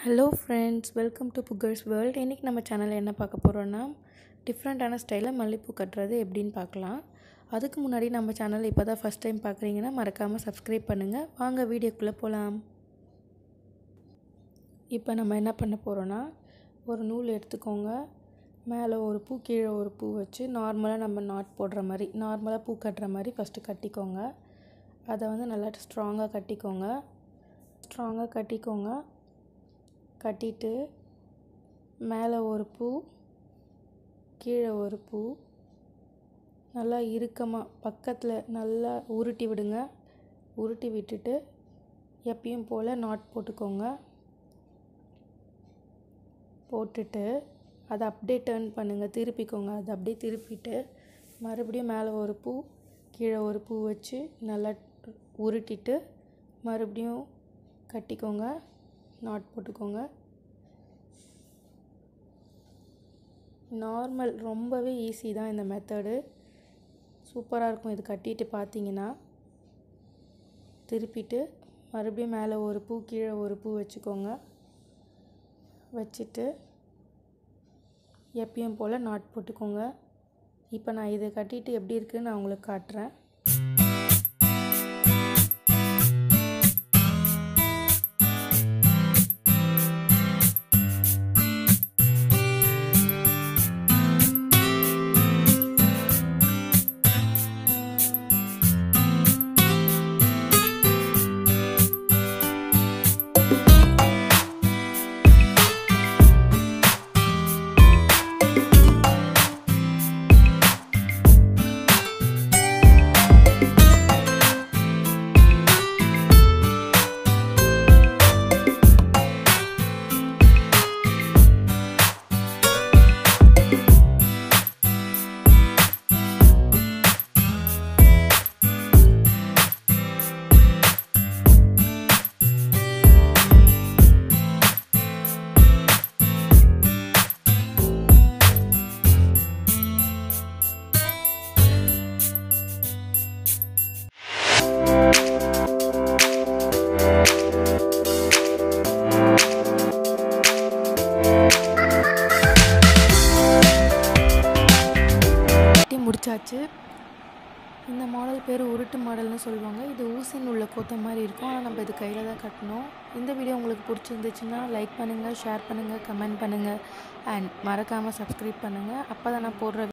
hello friends welcome to bookers world இன்றைக்கி நம்ம சேனலில் என்ன பார்க்க போகிறோன்னா டிஃப்ரெண்ட்டான ஸ்டைலில் மல்லிப்பூ கட்டுறது எப்படின்னு பார்க்கலாம் அதுக்கு முன்னாடி நம்ம சேனல் இப்போ தான் ஃபஸ்ட் டைம் பார்க்குறீங்கன்னா மறக்காமல் சப்ஸ்கிரைப் பண்ணுங்கள் வாங்க வீடியோக்குள்ளே போகலாம் இப்போ நம்ம என்ன பண்ண போகிறோன்னா ஒரு நூல் எடுத்துக்கோங்க மேலே ஒரு பூ கீழே ஒரு பூ வச்சு நார்மலாக நம்ம நாட் போடுற மாதிரி நார்மலாக பூ கட்டுற மாதிரி ஃபஸ்ட்டு கட்டிக்கோங்க அதை வந்து நல்லா ஸ்ட்ராங்காக கட்டிக்கோங்க ஸ்ட்ராங்காக கட்டிக்கோங்க கட்டிட்டு மேலே ஒரு பூ கீழே ஒரு பூ நல்லா இறுக்கமாக பக்கத்தில் நல்லா உருட்டி விடுங்க உருட்டி விட்டுட்டு எப்பயும் போல் நாட் போட்டுக்கோங்க போட்டுட்டு அதை அப்படியே டேர்ன் பண்ணுங்கள் திருப்பிக்கோங்க அதை அப்படியே திருப்பிட்டு மறுபடியும் மேலே ஒரு பூ கீழே ஒரு பூ வச்சு நல்லா உருட்டிட்டு மறுபடியும் கட்டிக்கோங்க நாட் போட்டுக்கோங்க நார்மல் ரொம்பவே ஈஸி தான் இந்த மெத்தடு சூப்பராக இருக்கும் இது கட்டிட்டு பார்த்தீங்கன்னா திருப்பிட்டு மறுபடியும் மேலே ஒரு பூ கீழே ஒரு பூ வச்சுக்கோங்க வச்சுட்டு எப்பயும் போல் நாட் போட்டுக்கோங்க இப்போ நான் இதை கட்டிட்டு எப்படி இருக்குன்னு நான் உங்களுக்கு காட்டுறேன் கட்டி முடிச்சாச்சு இந்த மாடல் பேர் உருட்டு மாடல்னு சொல்லுவாங்க இது ஊசின் உள்ள கோத்த மாதிரி இருக்கும் ஆனால் நம்ம இது கையில் தான் கட்டணும் இந்த வீடியோ உங்களுக்கு பிடிச்சிருந்துச்சுன்னா லைக் பண்ணுங்கள் ஷேர் பண்ணுங்கள் கமெண்ட் பண்ணுங்கள் அண்ட் மறக்காமல் சப்ஸ்கிரைப் பண்ணுங்கள் அப்போ தான் நான் போடுற